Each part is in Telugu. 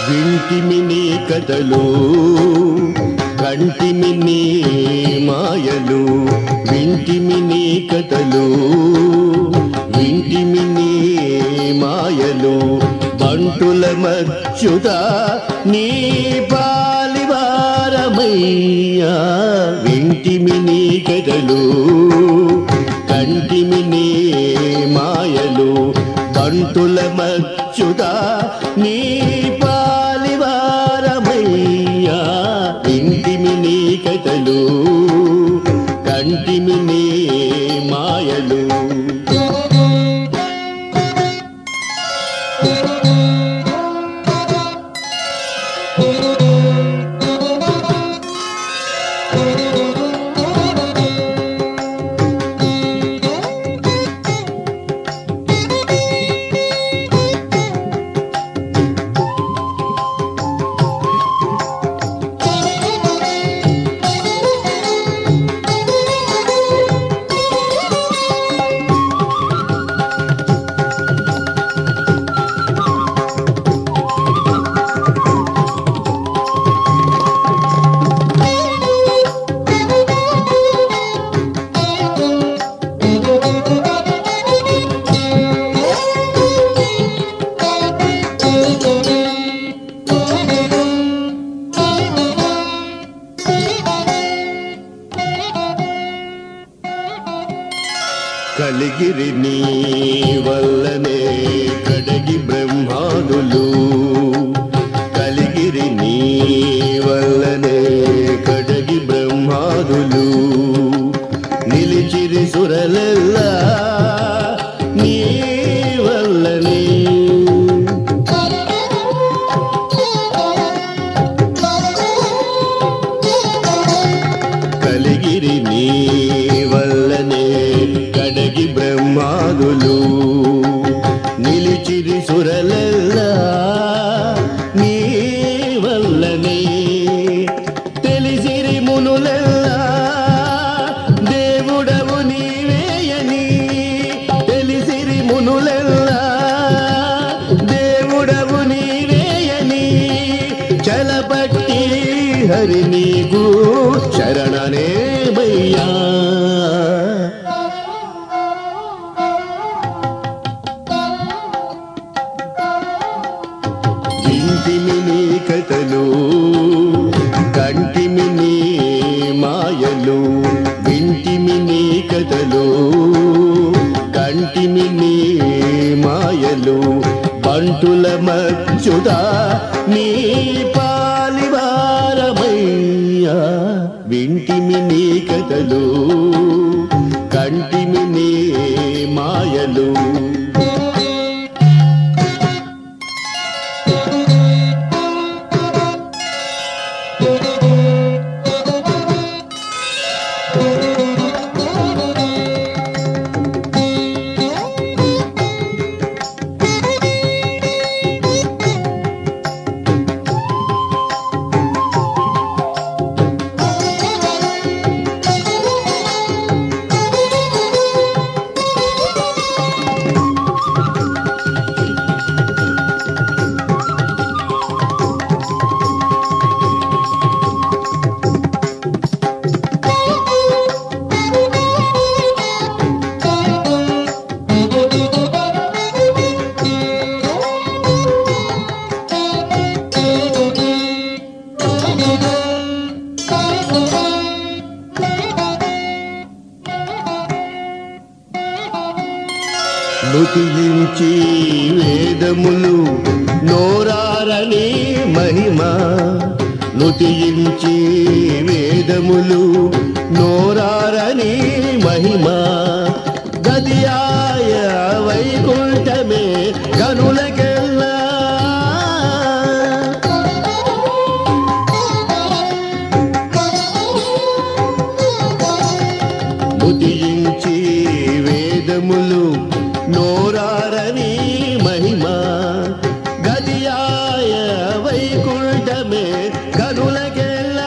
వింటిమి నీ కథలు కంటిమి నీ మాయలు వింటిమి నీ కథలు వింటిమి నీ మాయలు బంటుల మచ్చుత నీ పాలివారమయ్యా వింటిమి నీ కథలు కంటిమి నీ మాయలు బంటుల మచ్చుత నీ పాలివారమయ్యా ఇంటిమి నీ కథలు కంటిమి నీ మాయలు కలిగిరి నీ వల్లనే కడగి బ్రహ్మాదులు కలిగిరి నీ వల్లనే కడగి బ్రహ్మాదులు నిలిచిరి సురలెల్లా నీ వల్లనే కలిగిరి నీ వల్లనే కడగి బ్రహ్మాదులు నిలిచిరి సురలల్లా నీ వల్లనే తెలిసిరి మునులెల్లా దేవుడవు నీవేయని తెలిసిరి మునులెల్లా దేవుడవు నీవేయని చలపట్టి హరి నీకు శరణనే మయ్యా ఇంటిమి నీ కథలు కంటిమి నీ మాయలు వింటిమి నీ కథలు కంటిమి నీ మాయలు బంటుల మచ్చుదా నీ పాలివారమయ్యా వింటిమి నీ కథలు కంటిమి నీ మాయలు నుతించి వేదములు నోరారని మహిమ నుతించి వేదములు నోరారని మహిమ గదియాయ వైకుంఠమే గనులకెల్లా ఉదయించి వేదములు నోరారని మహిమ గదియాయ వైకుంఠమే కనులకెల్లా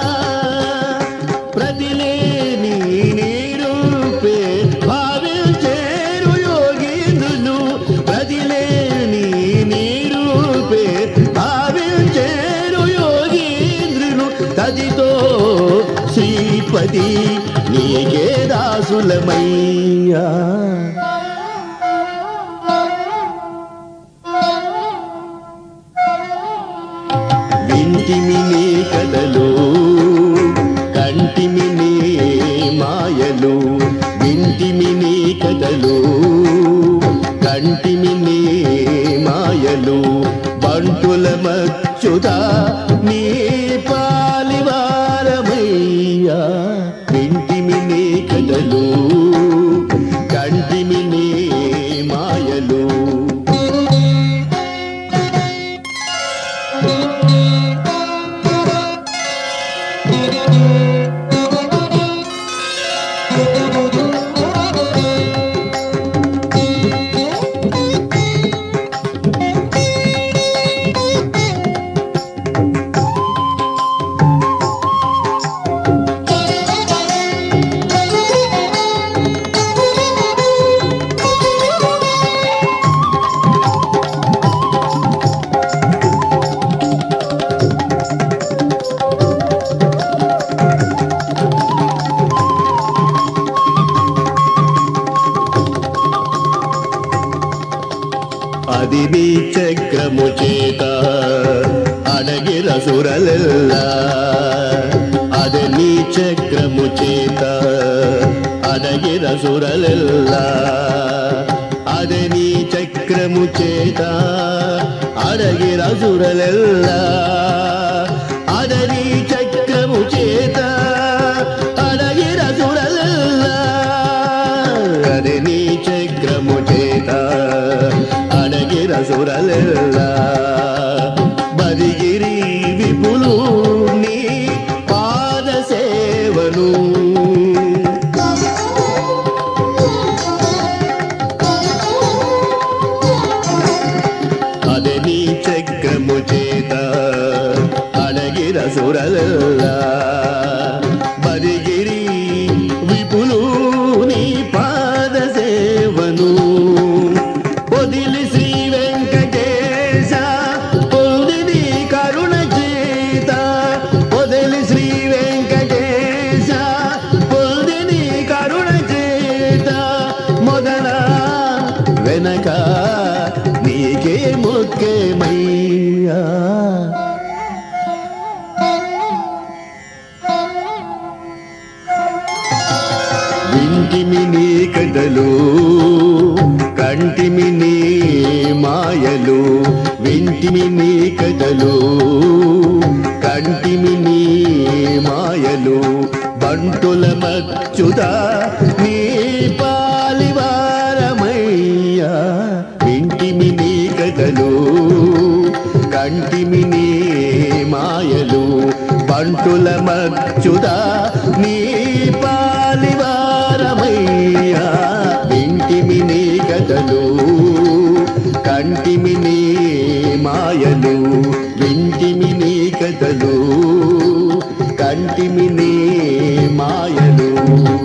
ప్రతిలేని నీరూపే భావించేరు యోగీంద్రులు ప్రతిలేని నీరూపే భావి ఉన్నది నీకే దాసులమయ్యా వింటిమి నీ కథలు కంటిమి నీ మాయలు వింటిమి నీ కథలు కంటిమి నీ మాయలు బంటుల మచ్చుత నీ పాలివారమయ్యా వింటిమి నీ కథలు కంటిమి నీ మాయలు అది నీ చక్రము చేత అడగిర సురలెల్లా అది నీ చక్రము చేత అడగిర సురలెల్లా అది నీ చక్రము చేత అడగిర సురలెల్లా అది నీ చక్రము చేత అడగిర సురలెల్లా అది నీ చక్రము చేత అడగిర సురలెల్లా బదిగిరి విపులు నీ పాద సేవను అదే నీ చక్రము చేత అడగిర సురలెల్లా బదిగిరి విపులు నీ పాద సేవను వదిలి శ్రీ వెంకటేశ పొంది నీ కరుణ చేత వదిలి శ్రీ వెంకటేశ పొంది నీ కరుణ చేత మొదల వెనక నీకే మొక్కేమయ్యా వింటిమి నీ కథలు కంటిమి నీ మాయలు వింటిమి నీ కథలు కంటిమి నీ మాయలు బంటుల మచ్చుద నీ పాలివారమయ్యా వింటిమి నీ కథలు కంటిమి నీ మాయలు బంటుల మచ్చుద నీ పాలివారమయ్యా వింటిమి నీ కథలు కంటిమి నీ మాయలు వింటిమి నీ కథలు కంటిమి నీ మాయలు